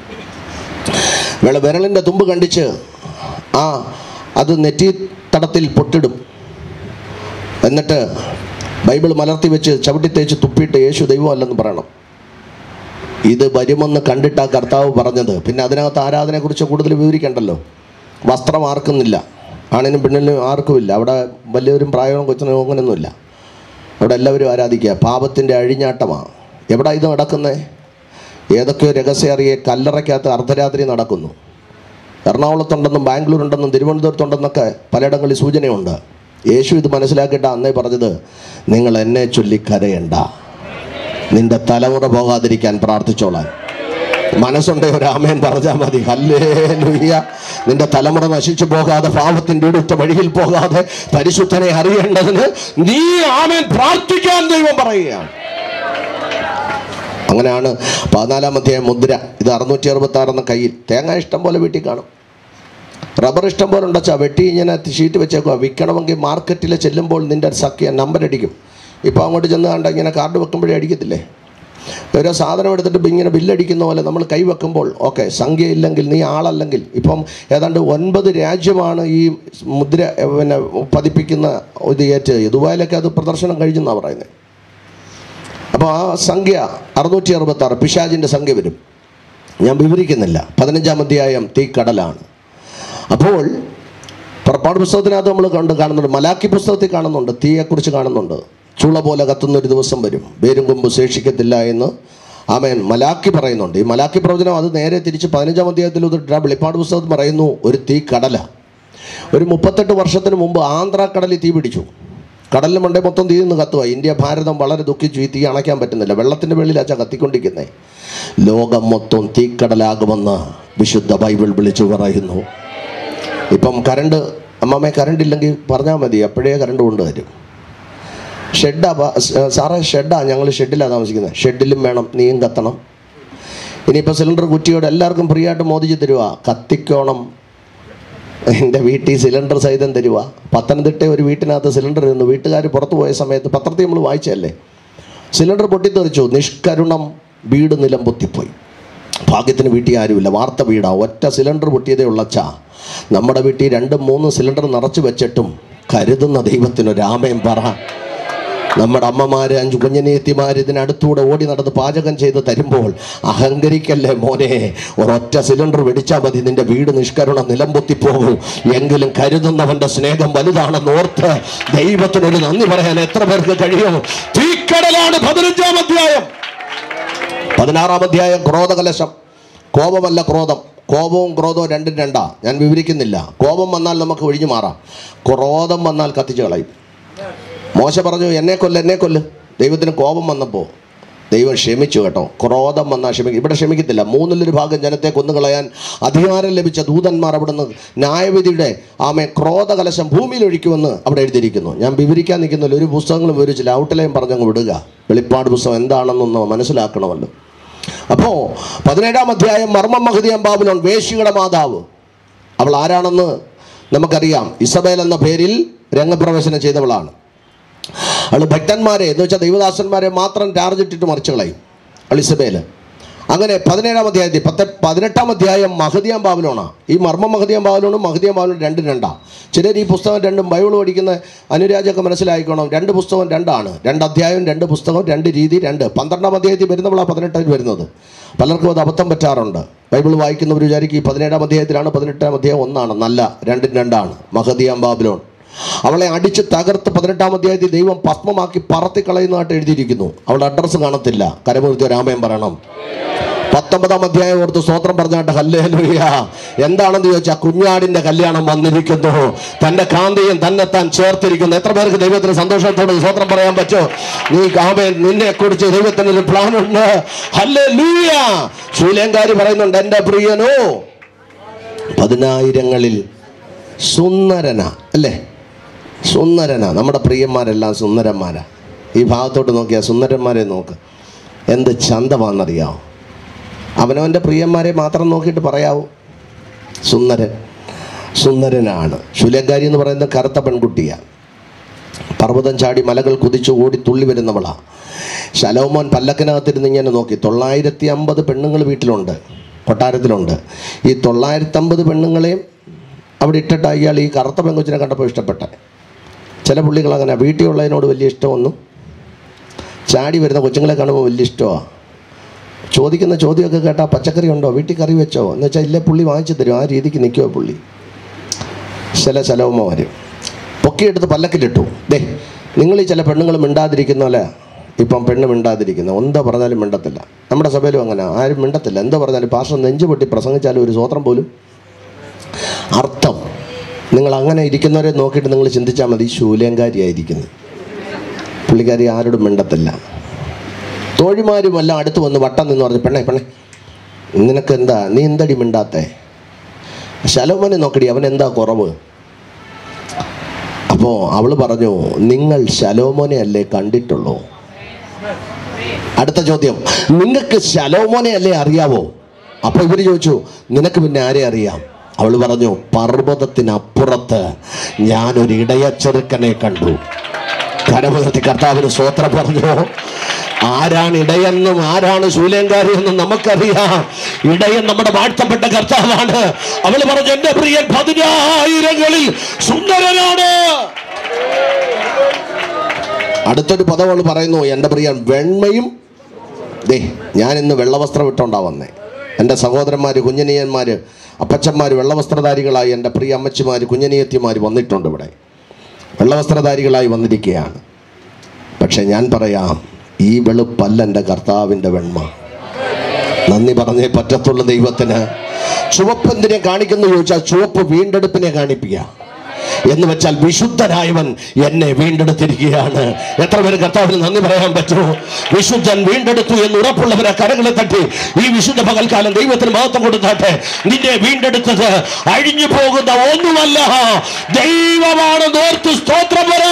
വെള വിരലിൻ്റെ തുമ്പ് കണ്ടിച്ച് ആ അത് നെറ്റി തടത്തിൽ പൊട്ടിടും എന്നിട്ട് ബൈബിൾ മലർത്തി വെച്ച് ചവിട്ടി തേച്ച് തുപ്പിയിട്ട് യേശു ദൈവമല്ലെന്ന് പറയണം ഇത് വരുമെന്ന് കണ്ടിട്ടാ കർത്താവ് പറഞ്ഞത് പിന്നെ അതിനകത്ത് ആരാധനയെക്കുറിച്ച് കൂടുതൽ വിവരിക്കണ്ടല്ലോ വസ്ത്രം ആർക്കുന്നില്ല ആണിനും പെണ്ണിനും ആർക്കുമില്ല അവിടെ വലിയവരും പ്രായവും കൊച്ചിനും അങ്ങനെയൊന്നുമില്ല അവിടെ എല്ലാവരും ആരാധിക്കുക പാപത്തിൻ്റെ അഴിഞ്ഞാട്ടമാണ് എവിടെ ഇത് നടക്കുന്നത് ഏതൊക്കെയോ രഹസ്യം അറിയെ കല്ലറയ്ക്കകത്ത് അർദ്ധരാത്രി നടക്കുന്നു എറണാകുളത്തുണ്ടെന്നും ബാംഗ്ലൂരുണ്ടെന്നും തിരുവനന്തപുരത്തുണ്ടെന്നൊക്കെ പലയിടങ്ങളിൽ സൂചനയുണ്ട് യേശു ഇത് മനസ്സിലാക്കിയിട്ട് അന്നേ പറഞ്ഞത് നിങ്ങൾ എന്നെ ചൊല്ലി കരയണ്ട നിന്റെ തലമുറ പോകാതിരിക്കാൻ പ്രാർത്ഥിച്ചോളാൻ മനസ്സുണ്ടെ ഒരു ആമേൻ പറഞ്ഞാൽ മതി ഹല്ലേ ലുയ്യ നിന്റെ തലമുറ നശിച്ചു പോകാതെ പാപത്തിന്റെ അടുത്ത വഴിയിൽ പോകാതെ പരിശുദ്ധനെ അറിയേണ്ടതിന് നീ ആമേൻ പ്രാർത്ഥിക്കാൻ ദൈവം പറയുകയാണ് അങ്ങനെയാണ് പതിനാലാം അധ്യായം മുദ്ര ഇത് അറുന്നൂറ്റി അറുപത്തി ആറ് എന്ന കയ്യിൽ തേങ്ങ ഇഷ്ടം പോലെ വീട്ടിൽ കാണും റബ്ബർ ഇഷ്ടം പോലെ ഉണ്ടച്ചാ വെട്ടി ഇങ്ങനെ ഷീറ്റ് വെച്ചേക്കുക വിൽക്കണമെങ്കിൽ മാർക്കറ്റിൽ ചെല്ലുമ്പോൾ നിന്റെ സഖ്യ നമ്പർ അടിക്കും ഇപ്പോൾ അങ്ങോട്ട് ചെന്ന് കണ്ട ഇങ്ങനെ കാർഡ് വെക്കുമ്പോഴേ അടിക്കത്തില്ലേ ഓരോ സാധനം എടുത്തിട്ട് ഇങ്ങനെ ബില്ലടിക്കുന്ന പോലെ നമ്മൾ കൈ വെക്കുമ്പോൾ ഓക്കെ സംഖ്യ ഇല്ലെങ്കിൽ നീ ആളല്ലെങ്കിൽ ഇപ്പം ഏതാണ്ട് ഒൻപത് രാജ്യമാണ് ഈ മുദ്ര എ, പിന്നെ പതിപ്പിക്കുന്ന ഇത് ഏറ്റ് ദുബായിലൊക്കെ അത് പ്രദർശനം കഴിഞ്ഞെന്നാണ് പറയുന്നത് അപ്പോൾ ആ സംഖ്യ അറുന്നൂറ്റി അറുപത്തി ആറ് പിശാജിൻ്റെ സംഖ്യ വരും ഞാൻ വിവരിക്കുന്നില്ല പതിനഞ്ചാം അധ്യായം തീക്കടലാണ് അപ്പോൾ പുറപ്പാട് പുസ്തകത്തിനകത്ത് നമ്മൾ കണ്ട് കാണുന്നുണ്ട് മലാക്കി പുസ്തകത്തിൽ കാണുന്നുണ്ട് തീയെക്കുറിച്ച് കാണുന്നുണ്ട് ചുള പോലെ കത്തുന്ന ഒരു ദിവസം വരും വേരും കൊമ്പ് ശേഷിക്കത്തില്ല എന്ന് ആമേൻ മലാക്കി പറയുന്നുണ്ട് ഈ മലാക്കി പ്രവചനം അത് നേരെ തിരിച്ച് പതിനഞ്ചാം അധ്യായത്തിൽ ഉതിട്ട വെളിപ്പാട് പുസ്തകത്തിൽ പറയുന്നു ഒരു തീ കടല ഒരു മുപ്പത്തെട്ട് വർഷത്തിന് മുമ്പ് ആന്ധ്രാക്കടലിൽ തീ പിടിച്ചു കടലിന് മണ്ടേ മൊത്തം തീ നിന്ന് കത്തുക ഇന്ത്യ ഭാരതം വളരെ ദുഃഖിച്ചു ഈ തീ അണയ്ക്കാൻ പറ്റുന്നില്ല വെള്ളത്തിൻ്റെ വെള്ളിലാച്ചാ കത്തിക്കൊണ്ടിരിക്കുന്നേ ലോകം മൊത്തം തീക്കടലാകുമെന്ന് വിശുദ്ധ ബൈബിൾ വിളിച്ചു പറയുന്നു ഇപ്പം കറണ്ട് അമ്മമ്മേ കറണ്ട് ഇല്ലെങ്കിൽ പറഞ്ഞാൽ മതി അപ്പോഴേ കറണ്ട് കൊണ്ടുവരും ഷെഡാ പ- സ- സാറേ ഷെഡാ ഞങ്ങൾ ഷെഡിലാണ് താമസിക്കുന്നത് ഷെഡിലും വേണം നീയും കത്തണം ഇനിയിപ്പോൾ സിലിണ്ടർ കുറ്റിയോട് എല്ലാവർക്കും ഫ്രീ ആയിട്ട് മോദിച്ച് തരുക കത്തിക്കോണം എൻ്റെ വീട്ടിൽ സിലിണ്ടർ സഹിതം തരുക പത്തനംതിട്ട ഒരു വീട്ടിനകത്ത് സിലിണ്ടർ ഇരുന്നു വീട്ടുകാർ പുറത്തു പോയ സമയത്ത് പത്രത്തിൽ നമ്മൾ വായിച്ചല്ലേ സിലിണ്ടർ പൊട്ടിത്തെറിച്ചു നിഷ്കരുണം വീട് നിലം പൊത്തിപ്പോയി ഭാഗ്യത്തിന് വീട്ടിൽ ആരുമില്ല വാർത്ത വീടാ ഒറ്റ സിലിണ്ടർ പൊട്ടിയതേ ഉള്ളച്ചാ നമ്മുടെ വീട്ടിൽ രണ്ടും മൂന്നും സിലിണ്ടർ നിറച്ചു വെച്ചിട്ടും കരുതുന്ന ദൈവത്തിനൊരാമയം പറ നമ്മുടെ അമ്മമാര് അഞ്ചു കുഞ്ഞനീത്തിമാർ ഇതിനടുത്തൂടെ ഓടി നടന്ന് പാചകം ചെയ്ത് തരുമ്പോൾ അഹങ്കരിക്കല്ലേ മോനെ ഒരൊറ്റ സിലിണ്ടർ വെടിച്ചാൽ മതി നിന്റെ വീട് നിഷ്കരുണം നിലംപൊത്തിപ്പോകും എങ്കിലും കരുതുന്നവന്റെ സ്നേഹം വലുതാണെന്ന് ഓർത്ത് ദൈവത്തിനൊരു നന്ദി പറയാൻ എത്ര പേർക്ക് കഴിയും തീക്കടലാണ് പതിനഞ്ചാം അധ്യായം പതിനാറാം അധ്യായം ക്രോധകലശം കോപമല്ല ക്രോധം കോപവും ക്രോധവും രണ്ടും രണ്ടാ ഞാൻ വിവരിക്കുന്നില്ല കോപം വന്നാൽ നമുക്ക് ഒഴിഞ്ഞു മാറാം ക്രോധം വന്നാൽ കത്തിച്ചു കളയും മോശ പറഞ്ഞു എന്നെ കൊല്ല് എന്നെ കൊല്ല് ദൈവത്തിന് കോപം വന്നപ്പോൾ ദൈവം ക്ഷമിച്ചു കേട്ടോ ക്രോധം വന്നാൽ ക്ഷമിക്കും ഇവിടെ ക്ഷമിക്കത്തില്ല മൂന്നിലൊരു ഭാഗം ജനത്തെ കൊന്നുകളയാൻ അധികാരം ലഭിച്ച ദൂതന്മാർ അവിടുന്ന് ന്യായവിധിയുടെ ആമെ ക്രോധകലശം ഭൂമിയിൽ ഒഴിക്കുമെന്ന് അവിടെ എഴുതിയിരിക്കുന്നു ഞാൻ വിവരിക്കാൻ നിൽക്കുന്നില്ല ഒരു പുസ്തകങ്ങളും വിവരിച്ചില്ല ഔട്ട്ലൈൻ പറഞ്ഞങ്ങ് വിടുക വെളിപ്പാട് പുസ്തകം എന്താണെന്നൊന്ന് മനസ്സിലാക്കണമല്ലോ അപ്പോൾ പതിനേഴാം അധ്യായം മർമ്മം മഹദിയം ബാബുലോൺ വേശിയുടെ മാതാവ് അവൾ ആരാണെന്ന് നമുക്കറിയാം ഇസബേൽ എന്ന പേരിൽ രംഗപ്രവേശനം ചെയ്തവളാണ് അവൾ ഭക്തന്മാരെ എന്ന് വെച്ചാൽ ദൈവദാസന്മാരെ മാത്രം ടാർജറ്റ് ഇട്ട് മറിച്ചു കളയും അവൾ ഇസബേൽ അങ്ങനെ പതിനേഴാം അധ്യായത്തിൽ പത്ത് പതിനെട്ടാം അധ്യായം മഹദിയാം ബാബിലോണാണ് ഈ മർമ്മ മഹദിയാം ബാബിലോണും മഹദിയാം ബാബിലോണും രണ്ടും രണ്ടാണ് ചിലർ ഈ പുസ്തകം രണ്ടും ബൈബിൾ പഠിക്കുന്ന അനുരാജൊക്കെ മനസ്സിലായിക്കോണം രണ്ട് പുസ്തകം രണ്ടാണ് രണ്ട് അധ്യായം രണ്ട് പുസ്തകം രണ്ട് രീതി രണ്ട് പന്ത്രണ്ടാം അധ്യായത്തിൽ വരുന്നവളാണ് പതിനെട്ടിൽ വരുന്നത് പലർക്കും അത് അബദ്ധം പറ്റാറുണ്ട് ബൈബിൾ വായിക്കുന്നവർ വിചാരിക്കും ഈ പതിനേഴാം അധ്യായത്തിലാണ് പതിനെട്ടാം അധ്യായം ഒന്നാണ് നല്ല രണ്ടും രണ്ടാണ് മഹദിയാം ബാബിലോൺ അവളെ അടിച്ച് തകർത്ത് പതിനെട്ടാം അധ്യായത്തിൽ ദൈവം ഭസ്മമാക്കി പറത്തി കളയുന്നതായിട്ട് എഴുതിയിരിക്കുന്നു അവളുടെ അഡ്രസ്സ് കാണത്തില്ല കരമൂർത്തി രാമയം പറയണം പത്തൊമ്പതാം അധ്യായം ഓർത്ത് സ്തോത്രം പറഞ്ഞാട്ട് ഹല്ലേലൂയ എന്താണെന്ന് ചോദിച്ചാൽ കുഞ്ഞാടിന്റെ കല്യാണം വന്നിരിക്കുന്നു തന്റെ കാന്തിയും തന്നെ താൻ ചേർത്തിരിക്കുന്നു എത്ര പേർക്ക് ദൈവത്തിന് സന്തോഷത്തോട് സ്തോത്രം പറയാൻ പറ്റുമോ നീ കാമേ നിന്നെ കുറിച്ച് ദൈവത്തിന് ഒരു പ്ലാൻ ഉണ്ട് ഹല്ലേലൂയ ശൂലേങ്കാരി പറയുന്നുണ്ട് എൻ്റെ പ്രിയനോ പതിനായിരങ്ങളിൽ സുന്ദരന അല്ലേ സുന്ദരന നമ്മുടെ പ്രിയന്മാരെല്ലാം സുന്ദരന്മാരാ ഈ ഭാഗത്തോട്ട് നോക്കിയാൽ സുന്ദരന്മാരെ നോക്ക് എന്ത് ചന്തമാണെന്നറിയാമോ അവനവൻ്റെ പ്രിയന്മാരെ മാത്രം നോക്കിയിട്ട് പറയാവൂ സുന്ദരൻ സുന്ദരനാണ് ശൂലങ്കാരി എന്ന് പറയുന്നത് കറുത്ത പെൺകുട്ടിയാണ് പർവ്വതം ചാടി മലകൾ കുതിച്ചു ഓടി തുള്ളി വരുന്നവളാ ശലോമോൻ പല്ലക്കിനകത്തിരുന്ന് ഇങ്ങനെ നോക്കി തൊള്ളായിരത്തി അമ്പത് പെണ്ണുങ്ങൾ വീട്ടിലുണ്ട് കൊട്ടാരത്തിലുണ്ട് ഈ തൊള്ളായിരത്തി അമ്പത് പെണ്ണുങ്ങളെയും അവിടെ ഇട്ടിട്ട് അയാൾ ഈ കറുത്ത പെങ്കൊച്ചിനെ കണ്ടപ്പോൾ ഇഷ്ടപ്പെട്ടെ ചില പുള്ളികൾ അങ്ങനെ വീട്ടിലുള്ളതിനോട് വലിയ ഇഷ്ടമൊന്നും ചാടി വരുന്ന കൊച്ചുങ്ങളെ കാണുമ്പോൾ വലിയ ഇഷ്ടമാണ് ചോദിക്കുന്ന ചോദ്യമൊക്കെ കേട്ടാൽ പച്ചക്കറി ഉണ്ടോ വീട്ടിൽ കറി വെച്ചോ എന്ന് വെച്ചാൽ ഇല്ലേ പുള്ളി വാങ്ങിച്ചു തരും ആ രീതിക്ക് നിൽക്കുമോ പുള്ളി ചില ശലവുമാർ പൊക്കിയെടുത്ത് പല്ലക്കിലിട്ടു ദേ നിങ്ങൾ ഈ ചില പെണ്ണുങ്ങൾ മിണ്ടാതിരിക്കുന്ന പോലെ ഇപ്പം പെണ്ണ് മിണ്ടാതിരിക്കുന്ന എന്താ പറഞ്ഞാലും മിണ്ടത്തില്ല നമ്മുടെ സഭയിലും അങ്ങനെ ആരും മിണ്ടത്തില്ല എന്താ പറഞ്ഞാലും പാർശ്വം നെഞ്ചു പൊട്ടി പ്രസംഗിച്ചാലും ഒരു സ്വത്രം പോലും അർത്ഥം നിങ്ങൾ അങ്ങനെ ഇരിക്കുന്നവരെ നോക്കിയിട്ട് നിങ്ങൾ ചിന്തിച്ചാൽ മതി ശൂലേങ്കാരിയായിരിക്കുന്നു പുള്ളിക്കാരി ആരോടും മിണ്ടത്തില്ല തോഴിമാരും എല്ലാം അടുത്ത് വന്ന് വട്ടം നിന്ന് പറഞ്ഞു പെണ്ണേ പെണ്ണേ നിനക്ക് എന്താ നീ എന്തടി മിണ്ടാത്തേ ശലോമോനെ നോക്കടി അവൻ എന്താ കുറവ് അപ്പോൾ അവൾ പറഞ്ഞു നിങ്ങൾ ശലോമോനെ അല്ലേ കണ്ടിട്ടുള്ളൂ അടുത്ത ചോദ്യം നിങ്ങൾക്ക് ശലോമോനെ അല്ലേ അറിയാവോ അപ്പൊ ഇവര് ചോദിച്ചു നിനക്ക് പിന്നെ ആരെ അറിയാം അവൾ പറഞ്ഞു പർവ്വതത്തിനപ്പുറത്ത് ഞാനൊരു ഇടയ ചെറുക്കനെ കണ്ടു കരമുയർത്തി കർത്താവിന് സ്വോത്രം പറഞ്ഞു ആരാണ് ഇടയെന്നും ആരാണ് ശൂലേങ്കാരി എന്നും നമുക്കറിയാം ഇടയൻ നമ്മുടെ വാഴ്ത്തപ്പെട്ട കർത്താവാണ് അവൾ പറഞ്ഞു എന്റെ പ്രിയൻ പതിനായിരങ്ങളിൽ സുന്ദരനാണ് അടുത്തൊരു പദം അവൾ പറയുന്നു എൻ്റെ പ്രിയൻ വെണ്മയും ദേ ഞാൻ ഇന്ന് വെള്ളവസ്ത്രം ഇട്ടോണ്ടാ വന്നേ എൻ്റെ സഹോദരന്മാർ കുഞ്ഞനിയന്മാർ അപ്പച്ചന്മാർ വെള്ളവസ്ത്രധാരികളായി എൻ്റെ പ്രിയ അമ്മച്ചിമാർ കുഞ്ഞനിയത്തിമാർ വന്നിട്ടുണ്ട് ഇവിടെ വെള്ളവസ്ത്രധാരികളായി വന്നിരിക്കുകയാണ് പക്ഷെ ഞാൻ പറയാം ഈ വെളുപ്പല്ല എൻ്റെ കർത്താവിൻ്റെ വെണ്മ നന്ദി പറഞ്ഞേ പറ്റത്തുള്ള ദൈവത്തിന് ചുവപ്പ് എന്തിനെ കാണിക്കുന്നു ചോദിച്ചാൽ ചുവപ്പ് വീണ്ടെടുപ്പിനെ കാണിപ്പിക്കുക എന്ന് വെച്ചാൽ വിശുദ്ധനായവൻ എന്നെ വീണ്ടെടുത്തിരിക്കുകയാണ് എത്ര പേര് കർത്താവിന് നന്ദി പറയാൻ പറ്റുമോ വിശുദ്ധൻ വീണ്ടെടുത്തു എന്ന് ഉറപ്പുള്ളവരെ കരങ്ങളെ തട്ടി ഈ വിശുദ്ധ പകൽക്കാലം ദൈവത്തിന് മഹത്വം കൊടുത്താട്ടെ നിന്നെ വീണ്ടെടുത്തത് അഴിഞ്ഞു പോകുന്ന ഒന്നുമല്ല ദൈവമാണ് നോർത്ത് സ്തോത്രം പറ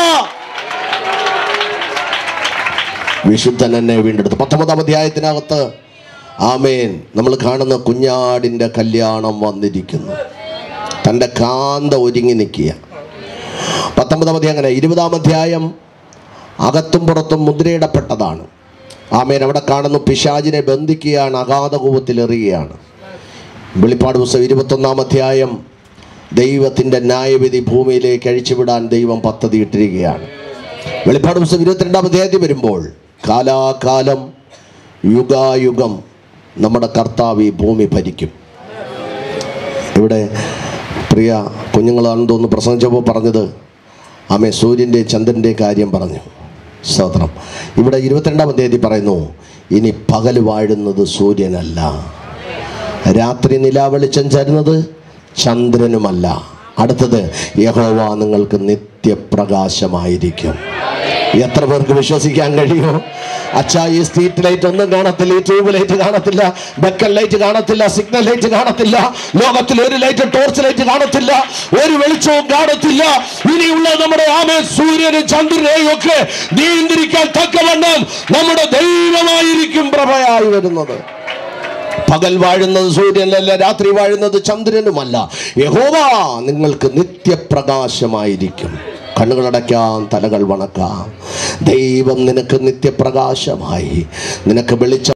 വിശുദ്ധൻ എന്നെ വീണ്ടെടുത്തു പത്തൊമ്പതാം അധ്യായത്തിനകത്ത് ആമേൻ നമ്മൾ കാണുന്ന കുഞ്ഞാടിൻ്റെ കല്യാണം വന്നിരിക്കുന്നു തൻ്റെ കാന്ത ഒരുങ്ങി നിൽക്കുക പത്തൊമ്പതാം അധ്യായം അങ്ങനെ ഇരുപതാം അധ്യായം അകത്തും പുറത്തും മുദ്രയിടപ്പെട്ടതാണ് ആമേൻ അവിടെ കാണുന്നു പിശാചിനെ ബന്ധിക്കുകയാണ് അഗാധകൂപത്തിൽ എറിയുകയാണ് വെളിപ്പാട് പുസ്തകം ഇരുപത്തൊന്നാം അധ്യായം ദൈവത്തിൻ്റെ ന്യായവിധി ഭൂമിയിലേക്ക് അഴിച്ചുവിടാൻ ദൈവം പദ്ധതി ഇട്ടിരിക്കുകയാണ് വെളിപ്പാട് പുസ്തകം ഇരുപത്തിരണ്ടാം അധ്യായത്തിൽ വരുമ്പോൾ കാലാകാലം യുഗായുഗം നമ്മുടെ കർത്താവ് ഈ ഭൂമി ഭരിക്കും ഇവിടെ പ്രിയ കുഞ്ഞുങ്ങളാണെന്ന് തോന്നുന്നു പ്രസംഗിച്ചപ്പോൾ പറഞ്ഞത് ആമേ സൂര്യൻ്റെ ചന്ദ്രൻ്റെ കാര്യം പറഞ്ഞു സ്തോത്രം ഇവിടെ ഇരുപത്തിരണ്ടാം തീയതി പറയുന്നു ഇനി പകൽ വാഴുന്നത് സൂര്യനല്ല രാത്രി നിലാവെളിച്ചം ചേരുന്നത് ചന്ദ്രനുമല്ല അടുത്തത് യഹോവ നിങ്ങൾക്ക് നിത്യപ്രകാശമായിരിക്കും എത്ര പേർക്ക് വിശ്വസിക്കാൻ കഴിയുമോ അച്ഛാ ഈ സ്ട്രീറ്റ് ലൈറ്റ് ഒന്നും കാണത്തില്ല ഈ ട്യൂബ് ലൈറ്റ് കാണത്തില്ല ബെക്കൽ ലൈറ്റ് കാണത്തില്ല സിഗ്നൽ ലൈറ്റ് കാണത്തില്ല ലോകത്തിൽ ഒരു ലൈറ്റ് ടോർച്ച് ലൈറ്റ് കാണത്തില്ല ഒരു വെളിച്ചവും കാണത്തില്ല ഇനിയുള്ള നമ്മുടെ ആമേ സൂര്യനും ചന്ദ്രനെയും ഒക്കെ നിയന്ത്രിക്കാൻ തക്കവണ്ണം നമ്മുടെ ദൈവമായിരിക്കും പ്രഭയായി വരുന്നത് പകൽ വാഴുന്നത് സൂര്യനല്ല രാത്രി വാഴുന്നത് ചന്ദ്രനുമല്ല യഹോവ നിങ്ങൾക്ക് നിത്യപ്രകാശമായിരിക്കും കണ്ണുകളടയ്ക്കാം തലകൾ വണക്കാം ദൈവം നിനക്ക് നിത്യപ്രകാശമായി നിനക്ക് വെളിച്ചം